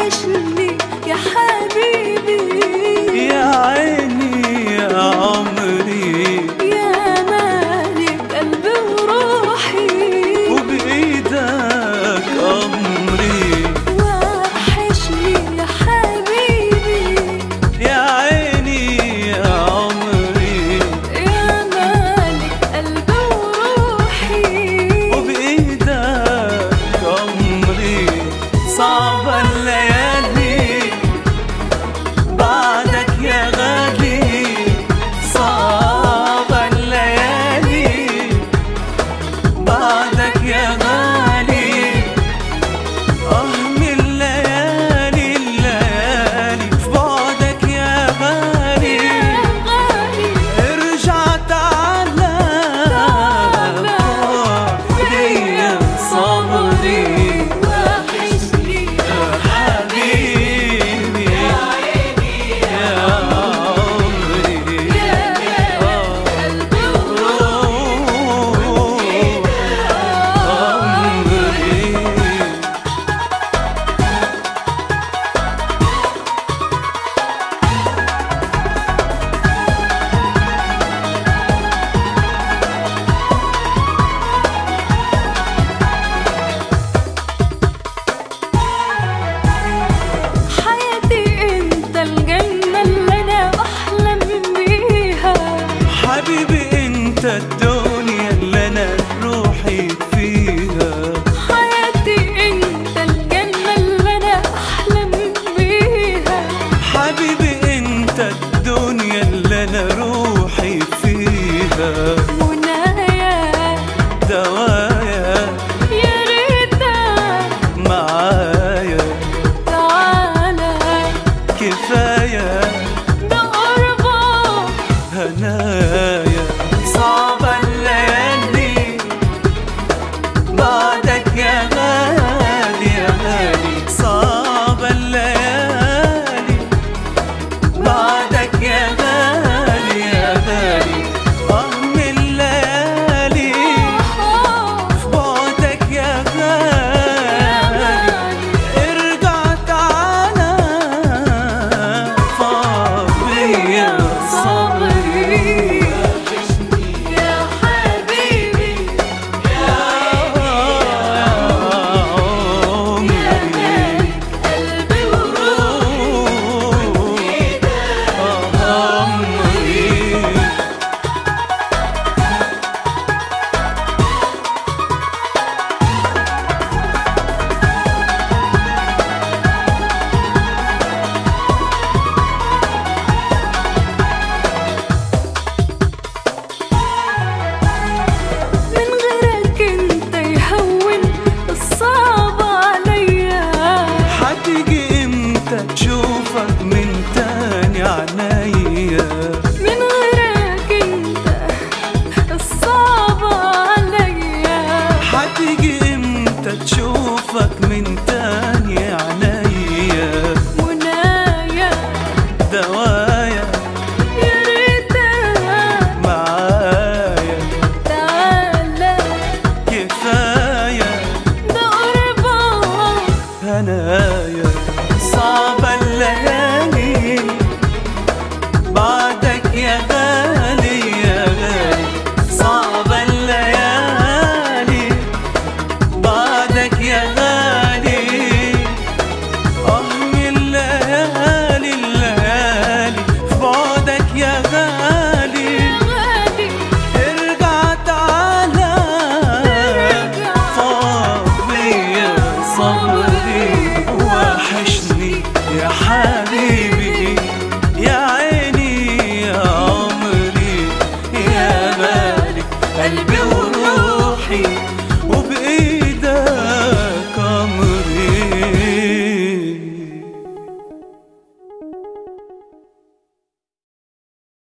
وحشني يا حبيبي يا عيني يا عمري يا مالك قلبي وروحي وبإيدك أمري وحشني يا حبيبي يا عيني يا عمري يا مالك قلبي وروحي وبإيدك أمري صعبة الليالي بعدك يا غالي صعبة الليالي بعدك يا غالي آه من الليالي الليالي في بعدك يا غالي غالي ارجع تعالى ليا صبري وحشني يا حبيبي يا عمري يا مالك قلبي وروحي عمري حياتي انت الجنة اللي انا بحلم بيها حبيبي انت الدنيا اللي انا روحي فيها حياتي انت الجنة اللي انا بحلم بيها حبيبي انت الدنيا اللي انا روحي فيها منايا دوايا يا ريتك معايا تعالى كفايه ده قربك هنايا صعبة الليالي بعدك يا غالي يا غالي صعبة الليالي بعدك يا غالي يا غالي آه من الليالي في بعدك يا غالي ارجع تعالى فاض بيا صبري يا حبيبي يا عمري قلبي وروحي عمري من غيرك انت يهون الصعب عليا حتيجي امتى تشوفك من تاني عنايا من غيرك انت الصعب عليا حتيجي امتى تشوفك من تاني عنايا منايا دوايا يا ريتك معايا تعالى كفايه ده قربك هنايا